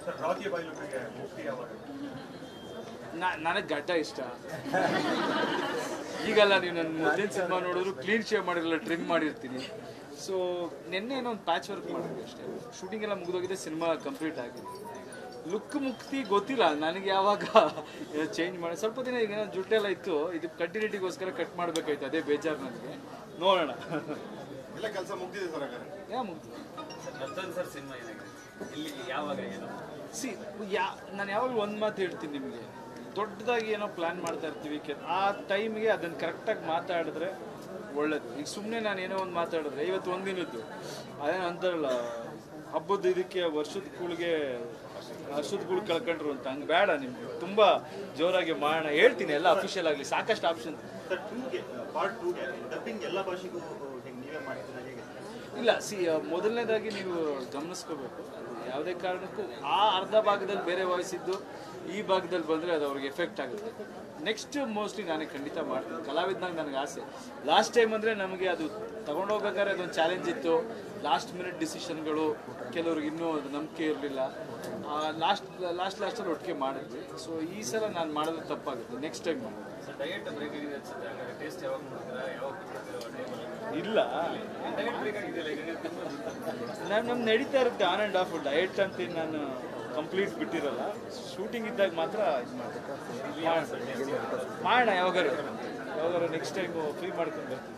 ರಾಕಿ ಬಾಯ್ಲುಗಳಿಗೆ ಮುಕ್ತಿ ಯಾವಾಗ ನನಗೆ ಗಡ್ಡ ಇಷ್ಟ ಈಗಲ್ಲ ನೀವು ನನ್ನ ಮೊದಲಿನ ಸಿನಿಮಾ ನೋಡಿದ್ರು ಕ್ಲೀನ್ ಶೇವ್ ಮಾಡಿರಲ್ಲ ಟ್ರಿಮ್ ಮಾಡಿರ್ತೀನಿ ಸೊ ನಿನ್ನೆ ಏನೋ ಒಂದು ಪ್ಯಾಚ್ ವರ್ಕ್ ಮಾಡಿದ್ವಿ ಅಷ್ಟೇ ಶೂಟಿಂಗ್ ಎಲ್ಲ ಮುಗಿದೋಗಿದೆ ಸಿನಿಮಾ ಕಂಪ್ಲೀಟ್ ಆಗಿದೆ ಲುಕ್ ಮುಕ್ತಿ ಗೊತ್ತಿಲ್ಲ ನನಗೆ ಯಾವಾಗ ಚೇಂಜ್ ಮಾಡಿ ಸ್ವಲ್ಪ ದಿನ ಈಗ ಜುಟ್ಟೆಲ್ಲ ಇತ್ತು ಇದು ಕಂಟಿನ್ಯೂಟಿಗೋಸ್ಕರ ಕಟ್ ಮಾಡಬೇಕಾಯ್ತು ಅದೇ ಬೇಜಾರು ನನಗೆ ನೋಡೋಣ ಎಲ್ಲ ಕೆಲಸ ಮುಗ್ದಿದೆ ಸರ್ ಹಾಗಾದ್ರೆ ಯಾ ಮುಗ್ದು ಮತ್ತೊಂದು ಸರ್ ಸಿನಿಮಾ ಏನಾಗಿದೆ ಇಲ್ಲಿ ಯಾವಾಗ ಏನು ಸಿ ಯಾ ನಾನು ಯಾವಾಗಲೂ ಒಂದು ಮಾತು ಹೇಳ್ತೀನಿ ನಿಮಗೆ ದೊಡ್ಡದಾಗಿ ಏನೋ ಪ್ಲ್ಯಾನ್ ಮಾಡ್ತಾ ಇರ್ತೀವಿ ಕೆ- ಆ ಟೈಮ್ಗೆ ಅದನ್ನು ಕರೆಕ್ಟಾಗಿ ಮಾತಾಡಿದ್ರೆ ಒಳ್ಳೇದು ಈಗ ಸುಮ್ಮನೆ ನಾನು ಏನೋ ಒಂದು ಮಾತಾಡಿದ್ರೆ ಇವತ್ತು ಒಂದಿನದ್ದು ಅದೇನು ಅಂತಾರಲ್ಲ ಹಬ್ಬದ ಇದಕ್ಕೆ ವರ್ಷದ ಕೂಳಿಗೆ ವರ್ಷದ ಕೂಳು ಕಳ್ಕೊಂಡ್ರು ಅಂತ ಹಂಗೆ ಬೇಡ ನಿಮ್ಗೆ ತುಂಬ ಜೋರಾಗಿ ಮಾಡೋಣ ಹೇಳ್ತೀನಿ ಎಲ್ಲ ಅಫಿಷಿಯಲ್ ಆಗಲಿ ಸಾಕಷ್ಟು ಆಪ್ಷನ್ ಸರ್ ಟೂಗೆ ಪಾರ್ಟ್ ಟೂಗೆ ಡಬ್ಬಿಂಗ್ ಎಲ್ಲ ಭಾಷೆಗೂ ಹೆಂಗೆ ನೀವೇ ಮಾಡ್ತೀರಾ ಹೇಗೆ ಇಲ್ಲ ಸಿ ಮೊದಲನೇದಾಗಿ ನೀವು ಗಮನಿಸ್ಕೋಬೇಕು ಯಾವುದೇ ಕಾರಣಕ್ಕೂ ಆ ಅರ್ಧ ಭಾಗದಲ್ಲಿ ಬೇರೆ ವಾಯ್ಸ್ ಇದ್ದು ಈ ಭಾಗದಲ್ಲಿ ಬಂದರೆ ಅದು ಅವ್ರಿಗೆ ಎಫೆಕ್ಟ್ ಆಗುತ್ತೆ ನೆಕ್ಸ್ಟ್ ಮೋಸ್ಟ್ಲಿ ನಾನೇ ಖಂಡಿತ ಮಾಡ್ತೀನಿ ಕಲಾವಿದನಾಗ ನನಗೆ ಆಸೆ ಲಾಸ್ಟ್ ಟೈಮ್ ಅಂದರೆ ನಮಗೆ ಅದು ತಗೊಂಡೋಗ್ಬೇಕಾದ್ರೆ ಅದೊಂದು ಚಾಲೆಂಜ್ ಇತ್ತು ಲಾಸ್ಟ್ ಮಿನಿಟ್ ಡಿಸಿಷನ್ಗಳು ಕೆಲವ್ರಿಗೆ ಇನ್ನೂ ಅದು ನಂಬಿಕೆ ಇರಲಿಲ್ಲ ಲಾಸ್ಟ್ ಲಾಸ್ಟ್ ಲಾಸ್ಟಲ್ಲಿ ಒಟ್ಟಿಗೆ ಮಾಡಿದ್ವಿ ಸೊ ಈ ಸಲ ನಾನು ಮಾಡೋದು ತಪ್ಪಾಗುತ್ತೆ ನೆಕ್ಸ್ಟ್ ಟೈಮ್ ಮಾಡೋದು ಸರ್ ಡಯಟ್ ಬ್ರೇಕ್ ಆಗಿದೆ ಅನ್ಸುತ್ತೆ ಹಾಗಾದ್ರೆ ಟೇಸ್ಟ್ ಯಾವಾಗ ಮಾಡ್ತೀರಾ ಯಾವಾಗ ಬಿಟ್ಬಿಡ್ತೀರಾ ಟೈಮಲ್ಲಿ ಇಲ್ಲ ಡಯಟ್ ಬ್ರೇಕ್ ಆಗಿದೆಯಲ್ಲ ಈಗ ನೀವು ತುಂಬ ನಾನು ನಮ್ಮ ನಡೀತಾ ಇರುತ್ತೆ ಆನ್ ಆ್ಯಂಡ್ ಆಫ್ ಡಯಟ್ ಅಂತ ನಾನು ಕಂಪ್ಲೀಟ್ ಬಿಟ್ಟಿರಲ್ಲ ಶೂಟಿಂಗ್ ಇದ್ದಾಗ ಮಾತ್ರ ಇದು ಮಾಡ್ತೀನಿ ಮಾಡೋಣ ಯಾವಾಗಾರು ಯಾವಾಗಾರು ನೆಕ್ಸ್ಟ್ ಟೈಮ್ ಫ್ರೀ ಮಾಡ್ಕೊಂಡು ಬರ್ತೀನಿ